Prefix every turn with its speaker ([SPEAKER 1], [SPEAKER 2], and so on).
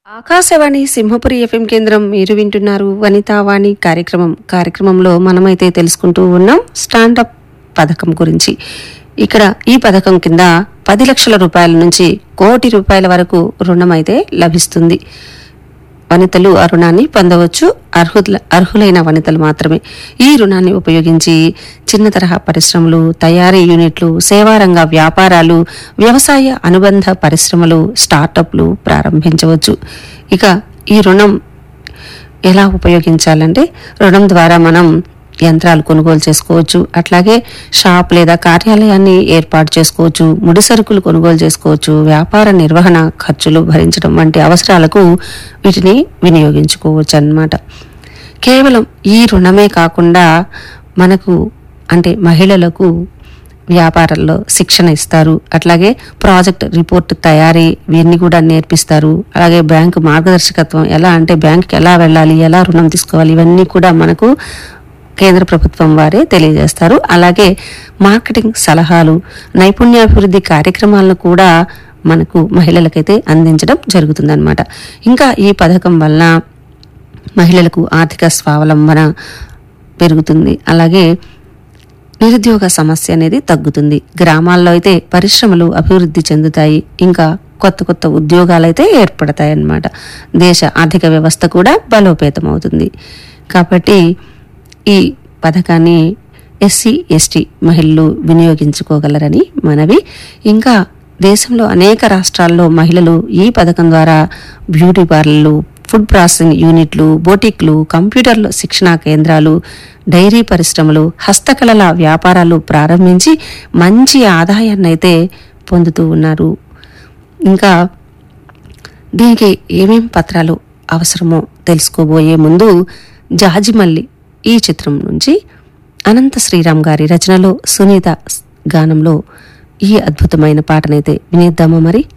[SPEAKER 1] Akashvani Simhapuri FM కేంద్రం మీరు వింటున్నారు వనితావాణి కార్యక్రమం కార్యక్రమంలో మనమైతే తెలుసుకుంటూ ఉన్నాం స్టాండప్ పథకం గురించి ఇక్కడ ఈ పథకం కింద పది లక్షల రూపాయల నుంచి కోటి రూపాయల వరకు రుణం అయితే లభిస్తుంది వనితలు ఆ రుణాన్ని పొందవచ్చు అర్హుల అర్హులైన వనితలు మాత్రమే ఈ రుణాన్ని ఉపయోగించి చిన్న తరహా పరిశ్రమలు తయారీ యూనిట్లు సేవారంగ వ్యాపారాలు వ్యవసాయ అనుబంధ పరిశ్రమలు స్టార్టప్లు ప్రారంభించవచ్చు ఇక ఈ రుణం ఎలా ఉపయోగించాలంటే రుణం ద్వారా మనం యంత్రాలు కొనుగోలు చేసుకోవచ్చు అట్లాగే షాప్ లేదా కార్యాలయాన్ని ఏర్పాటు చేసుకోవచ్చు ముడి సరుకులు కొనుగోలు చేసుకోవచ్చు వ్యాపార నిర్వహణ ఖర్చులు భరించడం వంటి అవసరాలకు వీటిని వినియోగించుకోవచ్చు అన్నమాట కేవలం ఈ రుణమే కాకుండా మనకు అంటే మహిళలకు వ్యాపారాల్లో శిక్షణ ఇస్తారు అట్లాగే ప్రాజెక్ట్ రిపోర్ట్ తయారీ ఇవన్నీ కూడా నేర్పిస్తారు అలాగే బ్యాంకు మార్గదర్శకత్వం ఎలా అంటే బ్యాంకుకి ఎలా వెళ్ళాలి ఎలా రుణం తీసుకోవాలి ఇవన్నీ కూడా మనకు కేంద్ర ప్రభుత్వం వారే తెలియజేస్తారు అలాగే మార్కెటింగ్ సలహాలు నైపుణ్యాభివృద్ధి కార్యక్రమాలను కూడా మనకు మహిళలకైతే అందించడం జరుగుతుందన్నమాట ఇంకా ఈ పథకం వల్ల మహిళలకు ఆర్థిక స్వావలంబన పెరుగుతుంది అలాగే నిరుద్యోగ సమస్య అనేది తగ్గుతుంది గ్రామాల్లో అయితే పరిశ్రమలు అభివృద్ధి చెందుతాయి ఇంకా కొత్త కొత్త ఉద్యోగాలు అయితే ఏర్పడతాయి అన్నమాట దేశ ఆర్థిక వ్యవస్థ కూడా బలోపేతం అవుతుంది కాబట్టి ఈ పథకాన్ని ఎస్సీ ఎస్టీ మహిళలు వినియోగించుకోగలరని మనవి ఇంకా దేశంలో అనేక రాష్ట్రాల్లో మహిళలు ఈ పథకం ద్వారా బ్యూటీ పార్లర్లు ఫుడ్ ప్రాసెసింగ్ యూనిట్లు బోటిక్లు కంప్యూటర్ల శిక్షణా కేంద్రాలు డైరీ పరిశ్రమలు హస్తకళల వ్యాపారాలు ప్రారంభించి మంచి ఆదాయాన్ని అయితే పొందుతూ ఉన్నారు ఇంకా దీనికి ఏమేం పత్రాలు అవసరమో తెలుసుకోబోయే ముందు జాజిమల్లి ఈ చిత్రం నుంచి అనంత శ్రీరామ్ గారి రచనలో సునీత గానంలో ఈ అద్భుతమైన పాటనైతే వినేద్దామా మరి